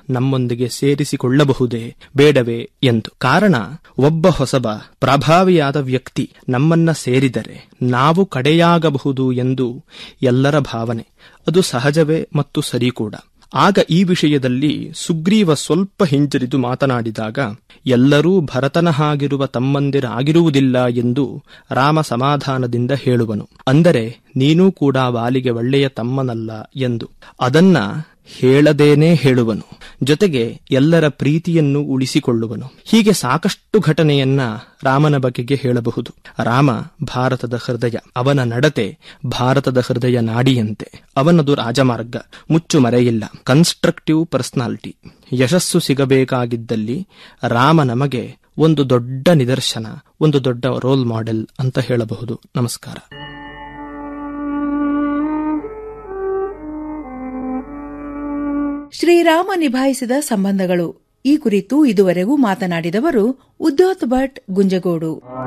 ನಮ್ಮೊಂದಿಗೆ ಸೇರಿಸಿಕೊಳ್ಳಬಹುದೇ ಬೇಡವೇ ಎಂದು ಕಾರಣ ಒಬ್ಬ ಹೊಸಬ ಪ್ರಭಾವಿಯಾದ ವ್ಯಕ್ತಿ ನಮ್ಮನ್ನ ಸೇರಿದರೆ ನಾವು ಕಡೆಯಾಗಬಹುದು ಎಂದು ಎಲ್ಲರ ಭಾವನೆ ಅದು ಸಹಜವೇ ಮತ್ತು ಸರಿ ಕೂಡ ಆಗ ಈ ವಿಷಯದಲ್ಲಿ ಸುಗ್ರೀವ ಸ್ವಲ್ಪ ಹಿಂಜರಿದು ಮಾತನಾಡಿದಾಗ ಎಲ್ಲರೂ ಭರತನ ಹಾಗಿರುವ ತಮ್ಮಂದಿರಾಗಿರುವುದಿಲ್ಲ ಎಂದು ರಾಮ ಸಮಾಧಾನದಿಂದ ಹೇಳುವನು ಅಂದರೆ ನೀನೂ ಕೂಡ ವಾಲಿಗೆ ಒಳ್ಳೆಯ ತಮ್ಮನಲ್ಲ ಎಂದು ಅದನ್ನ ಹೇಳದೇನೇ ಹೇಳುವನು ಜೊತೆಗೆ ಎಲ್ಲರ ಪ್ರೀತಿಯನ್ನು ಉಳಿಸಿಕೊಳ್ಳುವನು ಹೀಗೆ ಸಾಕಷ್ಟು ಘಟನೆಯನ್ನ ರಾಮನ ಬಗೆಗೆ ಹೇಳಬಹುದು ರಾಮ ಭಾರತದ ಹೃದಯ ಅವನ ನಡತೆ ಭಾರತದ ಹೃದಯ ನಾಡಿಯಂತೆ ಅವನದು ರಾಜಮಾರ್ಗ ಮುಚ್ಚು ಮರೆಯಿಲ್ಲ ಕನ್ಸ್ಟ್ರಕ್ಟಿವ್ ಪರ್ಸನಾಲಿಟಿ ಯಶಸ್ಸು ಸಿಗಬೇಕಾಗಿದ್ದಲ್ಲಿ ರಾಮ ನಮಗೆ ಒಂದು ದೊಡ್ಡ ನಿದರ್ಶನ ಒಂದು ದೊಡ್ಡ ರೋಲ್ ಮಾಡೆಲ್ ಅಂತ ಹೇಳಬಹುದು ನಮಸ್ಕಾರ ಶ್ರೀರಾಮ ನಿಭಾಯಿಸಿದ ಸಂಬಂಧಗಳು ಈ ಕುರಿತು ಇದುವರೆಗೂ ಮಾತನಾಡಿದವರು ಉದ್ಯೋತ್ ಭಟ್ ಗುಂಜಗೋಡು